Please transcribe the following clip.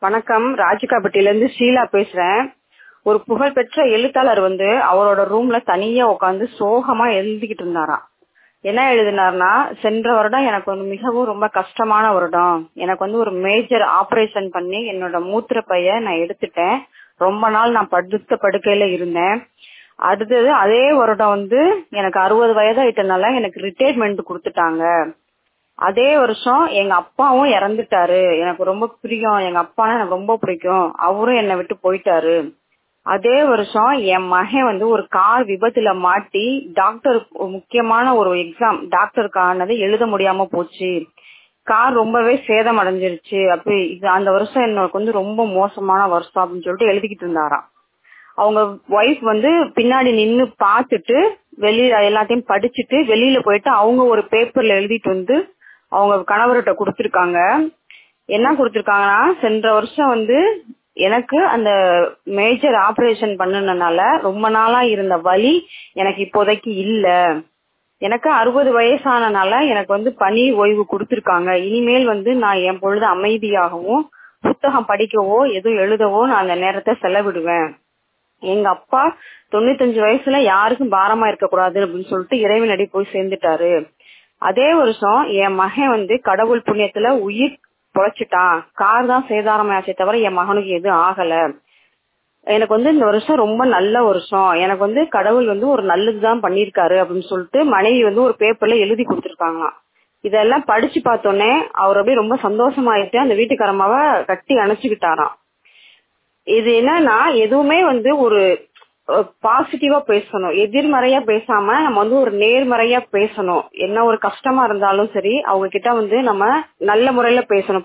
வணக்கம் ராஜிகாப்பட்டியிலேருந்து ஷீலா பேசுறேன் ஒரு புகழ்பெற்ற எழுத்தாளர் வந்து அவரோட ரூம்ல தனியா உட்காந்து சோகமா எழுதிக்கிட்டு இருந்தாராம் என்ன எழுதினார்னா சென்ற வருடம் எனக்கு வந்து மிகவும் ரொம்ப கஷ்டமான வருடம் எனக்கு வந்து ஒரு மேஜர் ஆபரேஷன் பண்ணி என்னோட மூத்திர பைய நான் எடுத்துட்டேன் ரொம்ப நாள் நான் படுத்த படுக்கையில இருந்தேன் அடுத்தது அதே வருடம் வந்து எனக்கு அறுபது வயதாயிட்டனால எனக்கு ரிட்டையர்மெண்ட் கொடுத்துட்டாங்க அதே வருஷம் எங்க அப்பாவும் இறந்துட்டாரு எனக்கு ரொம்ப பிரியம் எங்க அப்பானா எனக்கு ரொம்ப பிடிக்கும் அவரும் என்னை விட்டு போயிட்டாரு அதே வருஷம் என் மகன் வந்து ஒரு கார் விபத்துல மாட்டி டாக்டர் முக்கியமான ஒரு எக்ஸாம் டாக்டருக்கானது எழுத முடியாம போச்சு கார் ரொம்பவே சேதம் அடைஞ்சிருச்சு அப்படி இது அந்த வருஷம் எனக்கு வந்து ரொம்ப மோசமான வருஷம் அப்படின்னு சொல்லிட்டு எழுதிக்கிட்டு இருந்தாராம் அவங்க ஒய்ஃப் வந்து பின்னாடி நின்னு பார்த்துட்டு வெளியில எல்லாத்தையும் படிச்சுட்டு வெளியில போயிட்டு அவங்க ஒரு பேப்பர்ல எழுதிட்டு வந்து அவங்க கணவர்கிட்ட கொடுத்துருக்காங்க என்ன கொடுத்துருக்காங்கன்னா சென்ற வருஷம் வந்து எனக்கு அந்த மேஜர் ஆபரேஷன் பண்ணுனனால ரொம்ப நாளா இருந்த வலி எனக்கு இப்போதைக்கு இல்ல எனக்கு அறுபது வயசானனால எனக்கு வந்து பணி ஓய்வு கொடுத்துருக்காங்க இனிமேல் வந்து நான் என் பொழுது அமைதியாகவும் புத்தகம் படிக்கவோ எதுவும் எழுதவோ நான் அந்த நேரத்தை செலவிடுவேன் எங்க அப்பா தொண்ணூத்தஞ்சு வயசுல யாருக்கும் பாரமா இருக்கக்கூடாது அப்படின்னு சொல்லிட்டு இறைவனடி போய் சேர்ந்துட்டாரு அதே வருஷம் என் மகன் வந்து கடவுள் புண்ணியத்துல உயிர் பொழைச்சிட்டான் கார் தான் சேதாரமாச்சே தவிர என் மகனுக்கு எதுவும் ஆகல எனக்கு வந்து இந்த வருஷம் ரொம்ப நல்ல வருஷம் எனக்கு வந்து கடவுள் வந்து ஒரு நல்லதுதான் பண்ணிருக்காரு அப்படின்னு சொல்லிட்டு மனைவி வந்து ஒரு பேப்பர்ல எழுதி கொடுத்துருக்காங்களாம் இதெல்லாம் படிச்சு பார்த்தோன்னே அவர் அப்படியே ரொம்ப சந்தோஷமாயிட்டு அந்த வீட்டுக்காரமாவை கட்டி அணைச்சுக்கிட்டாராம் இது என்னன்னா எதுவுமே வந்து ஒரு பாசிட்டிவா பேசணும் எதிர்மறையா பேசாம நம்ம வந்து ஒரு நேர்மறையா பேசணும் என்ன ஒரு கஷ்டமா இருந்தாலும் சரி அவங்க கிட்ட வந்து நம்ம நல்ல முறையில பேசணும்